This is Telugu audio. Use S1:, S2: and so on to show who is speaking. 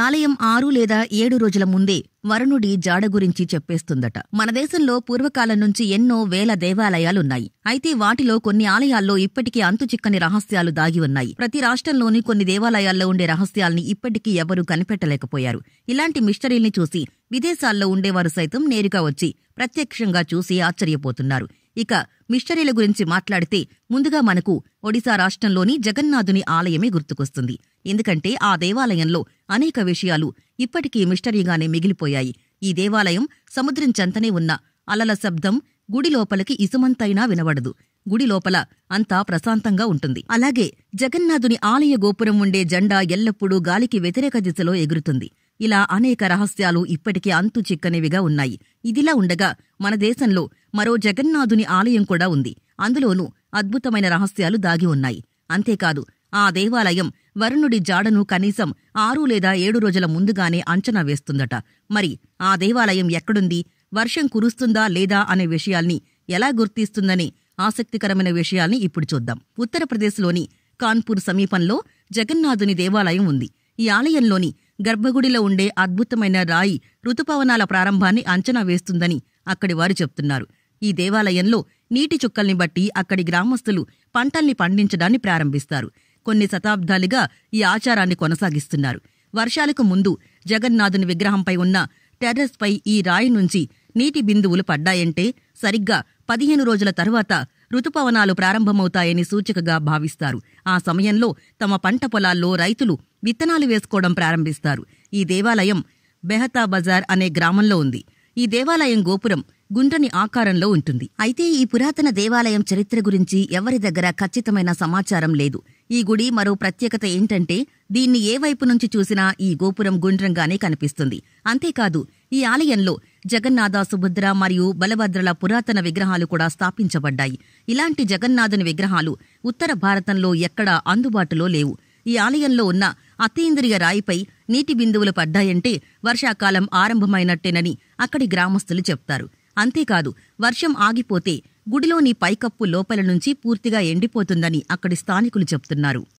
S1: ఆలయం ఆరు లేదా ఏడు రోజుల ముందే వరుణుడి జాడ గురించి చెప్పేస్తుందట మన దేశంలో పూర్వకాలం నుంచి ఎన్నో వేల దేవాలయాలున్నాయి అయితే వాటిలో కొన్ని ఆలయాల్లో ఇప్పటికీ అంతుచిక్కని రహస్యాలు దాగి ఉన్నాయి ప్రతి రాష్ట్రంలోని కొన్ని దేవాలయాల్లో ఉండే రహస్యాల్ని ఇప్పటికీ ఎవరూ కనిపెట్టలేకపోయారు ఇలాంటి మిస్టరీల్ని చూసి విదేశాల్లో ఉండేవారు సైతం నేరుగా వచ్చి ప్రత్యక్షంగా చూసి ఆశ్చర్యపోతున్నారు ఇక మిస్టరీల గురించి మాట్లాడితే ముందుగా మనకు ఒడిశా రాష్ట్రంలోని జగన్నాథుని ఆలయమే గుర్తుకొస్తుంది ఎందుకంటే ఆ దేవాలయంలో అనేక విషయాలు ఇప్పటికీ మిస్టరీగానే మిగిలిపోయాయి ఈ దేవాలయం సముద్రం చెంతనే ఉన్న అలల శబ్దం గుడి లోపలికి ఇసుమంతైనా వినబడదు గుడి లోపల అంతా ప్రశాంతంగా ఉంటుంది అలాగే జగన్నాథుని ఆలయ గోపురం ఉండే జెండా ఎల్లప్పుడూ గాలికి వ్యతిరేక దిశలో ఎగురుతుంది ఇలా అనేక రహస్యాలు ఇప్పటికీ అంతు చిక్కనివిగా ఉన్నాయి ఇదిలా ఉండగా మన దేశంలో మరో జగన్నాథుని ఆలయం కూడా ఉంది అందులోనూ అద్భుతమైన రహస్యాలు దాగి ఉన్నాయి అంతేకాదు ఆ దేవాలయం వరుణుడి జాడను కనీసం ఆరు లేదా ఏడు రోజుల ముందుగానే అంచనా వేస్తుందట మరి ఆ దేవాలయం ఎక్కడుంది వర్షం కురుస్తుందా లేదా అనే విషయాల్ని ఎలా గుర్తిస్తుందనే ఆసక్తికరమైన విషయాల్ని ఇప్పుడు చూద్దాం ఉత్తరప్రదేశ్లోని కాన్పూర్ సమీపంలో జగన్నాథుని దేవాలయం ఉంది ఈ ఆలయంలోని గర్భగుడిలో ఉండే అద్భుతమైన రాయి ఋతుపవనాల ప్రారంభాన్ని అంచనా వేస్తుందని అక్కడి వారు చెప్తున్నారు ఈ దేవాలయంలో నీటి చుక్కల్ని బట్టి అక్కడి గ్రామస్తులు పంటల్ని పండించడాన్ని ప్రారంభిస్తారు కొన్ని శతాబ్దాలుగా ఈ ఆచారాన్ని కొనసాగిస్తున్నారు వర్షాలకు ముందు జగన్నాథుని విగ్రహంపై ఉన్న టెర్రస్పై ఈ రాయి నుంచి నీటి బిందువులు పడ్డాయంటే సరిగ్గా పదిహేను రోజుల తర్వాత ఋతుపవనాలు ప్రారంభమవుతాయని సూచికగా భావిస్తారు ఆ సమయంలో తమ పంట పొలాల్లో రైతులు విత్తనాలు వేసుకోవడం ప్రారంభిస్తారు ఈ దేవాలయం బెహతా బజార్ అనే గ్రామంలో ఉంది ఈ దేవాలయం గోపురం గుండ్రని ఆకారంలో ఉంటుంది అయితే ఈ పురాతన దేవాలయం చరిత్ర గురించి ఎవరి దగ్గర ఖచ్చితమైన సమాచారం లేదు ఈ గుడి మరో ప్రత్యేకత ఏంటంటే దీన్ని ఏ వైపు నుంచి చూసినా ఈ గోపురం గుండ్రంగానే కనిపిస్తుంది అంతేకాదు ఈ ఆలయంలో జగన్నాథ సుభద్ర మరియు బలభద్రల పురాతన విగ్రహాలు కూడా స్థాపించబడ్డాయి ఇలాంటి జగన్నాథుని విగ్రహాలు ఉత్తర భారతంలో ఎక్కడా అందుబాటులో లేవు ఈ ఆలయంలో ఉన్న అతీంద్రియ రాయిపై నీటి బిందువులు పడ్డాయంటే వర్షాకాలం ఆరంభమైనట్టేనని అక్కడి గ్రామస్తులు చెప్తారు అంతేకాదు వర్షం ఆగిపోతే గుడిలోని పైకప్పు లోపల నుంచి పూర్తిగా ఎండిపోతుందని అక్కడి స్థానికులు చెప్తున్నారు